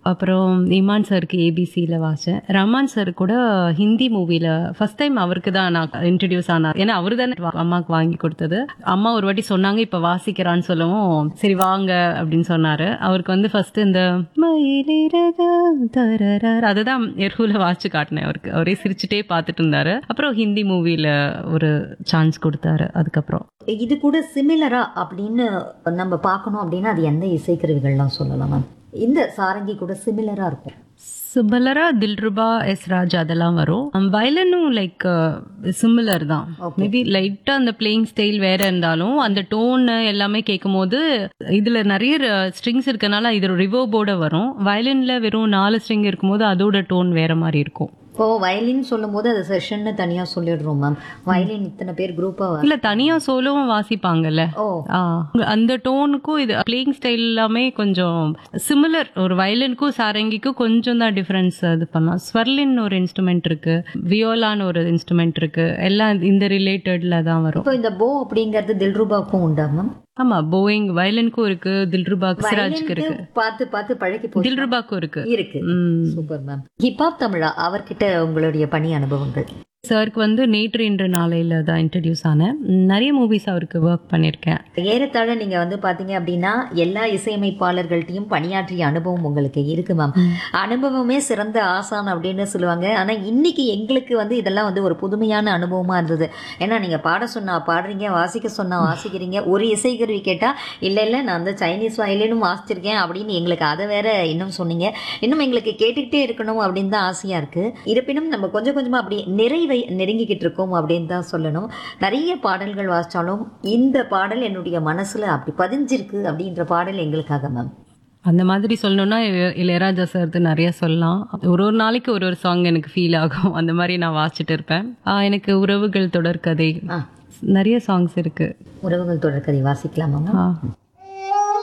அப்புறம் இமான் சாருக்கு ஏபிசியில் வாசிச்சேன் ரஹ்மான் சார் கூட ஹிந்தி மூவியில் ஃபர்ஸ்ட் டைம் அவருக்கு தான் நான் இன்ட்ரடியூஸ் ஆனார் ஏன்னா அவர் தானே அம்மாவுக்கு வாங்கி கொடுத்தது அம்மா ஒரு வாட்டி சொன்னாங்க இப்போ வாசிக்கிறான்னு சொல்லவும் சரி வாங்க அப்படின்னு சொன்னார் அவருக்கு வந்து ஃபர்ஸ்ட் இந்த மயிலிறக தரரர் அதுதான் எர்ஹூல வாசிச்சு காட்டினேன் அவருக்கு அவரே சிரிச்சுட்டே பார்த்துட்டு இருந்தாரு அப்புறம் ஹிந்தி மூவியில் ஒரு சான்ஸ் கொடுத்தாரு அதுக்கப்புறம் இது கூட சிமிலரா அப்படின்னு நம்ம பார்க்கணும் அப்படின்னா அது எந்த இசைக்கருவிகள்லாம் சொல்லலாம் மேம் இந்த சாரங்கி கூட சிமிலரா இருக்கும் சிமிலரா தில்ருபா எஸ் ராஜ் அதெல்லாம் வரும் வயலனும் லைக் சிமிலர் தான் மேபி லைட்டா அந்த பிளேயிங் ஸ்டைல் வேற இருந்தாலும் அந்த டோன் எல்லாமே கேட்கும் போது இதுல நிறைய ஸ்ட்ரிங்ஸ் இருக்கனால இது ரிவோபோட வரும் வயலின்ல வெறும் நாலு ஸ்ட்ரிங் இருக்கும்போது அதோட டோன் வேற மாதிரி இருக்கும் இப்போ வயலின் சொல்லும்போது அது செஷன்னு தனியா சொல்லிடுறோம் மேம் வயலின் இத்தனை பேர் குரூப்பா இல்ல தனியா சோலோவும் வாசிப்பாங்கல்ல ஓ ஆ, அந்த டோனுக்கும் இது பிளேயிங் ஸ்டைல் எல்லாமே கொஞ்சம் சிமிலர் ஒரு வயலினுக்கும் சாரங்கிக்கும் கொஞ்சம் தான் டிஃபரன்ஸ் இது பண்ணலாம் ஸ்வர்லின் ஒரு இன்ஸ்ட்ருமெண்ட் இருக்கு வியோலான்னு ஒரு இன்ஸ்ட்ருமெண்ட் இருக்கு எல்லாம் இந்த ரிலேட்டட்ல தான் வரும் இப்போ இந்த போ அப்படிங்கிறது தில்ருபாக்கும் உண்டா மேம் ஆமா போயிங் வயலினுக்கும் இருக்கு தில்ருபா சிராஜ்க்கு இருக்கு பார்த்து பார்த்து பழகி போச்சு தில்ருபாக்கும் இருக்கு இருக்கு ம். சூப்பர் மேம் ஹிப்ஹாப் தமிழா அவர்கிட்ட உங்களுடைய பணி அனுபவங்கள் சாருக்கு வந்து நேற்று இன்று நாளையில தான் இன்ட்ரடியூஸ் ஆனேன் நிறைய மூவிஸ் அவருக்கு ஒர்க் பண்ணியிருக்கேன் ஏறத்தாழ நீங்க வந்து பாத்தீங்க அப்படின்னா எல்லா இசையமைப்பாளர்கள்ட்டையும் பணியாற்றிய அனுபவம் உங்களுக்கு இருக்கு மேம் அனுபவமே சிறந்த ஆசான் அப்படின்னு சொல்லுவாங்க ஆனா இன்னைக்கு எங்களுக்கு வந்து இதெல்லாம் வந்து ஒரு புதுமையான அனுபவமா இருந்தது ஏன்னா நீங்க பாட சொன்னா பாடுறீங்க வாசிக்க சொன்னா வாசிக்கிறீங்க ஒரு இசைக்கருவி கேட்டா இல்ல இல்ல நான் வந்து சைனீஸ் வயலினும் வாசிச்சிருக்கேன் அப்படின்னு எங்களுக்கு அதை வேற இன்னும் சொன்னீங்க இன்னும் எங்களுக்கு கேட்டுக்கிட்டே இருக்கணும் அப்படின்னு தான் ஆசையா இருக்கு இருப்பினும் நம்ம கொஞ்சம் கொஞ்சமா அப்படி நிறைவை நெருங்கிக்கிட்டு இருக்கோம் அப்படின்னு தான் சொல்லணும் நிறைய பாடல்கள் வாசிச்சாலும் இந்த பாடல் என்னுடைய மனசுல அப்படி பதிஞ்சிருக்கு அப்படின்ற பாடல் எங்களுக்காக மேம் அந்த மாதிரி சொல்லணும்னா இளைய- இளையராஜா சார்து நிறைய சொல்லலாம் ஒரு ஒரு நாளைக்கு ஒரு ஒரு சாங் எனக்கு ஃபீல் ஆகும் அந்த மாதிரி நான் வாசிச்சுட்டு இருப்பேன் ஆ, எனக்கு உறவுகள் தொடர்கதை ஆ. நிறைய சாங்ஸ் இருக்கு உறவுகள் தொடர்கதை வாசிக்கலாமா மேம் ஆ.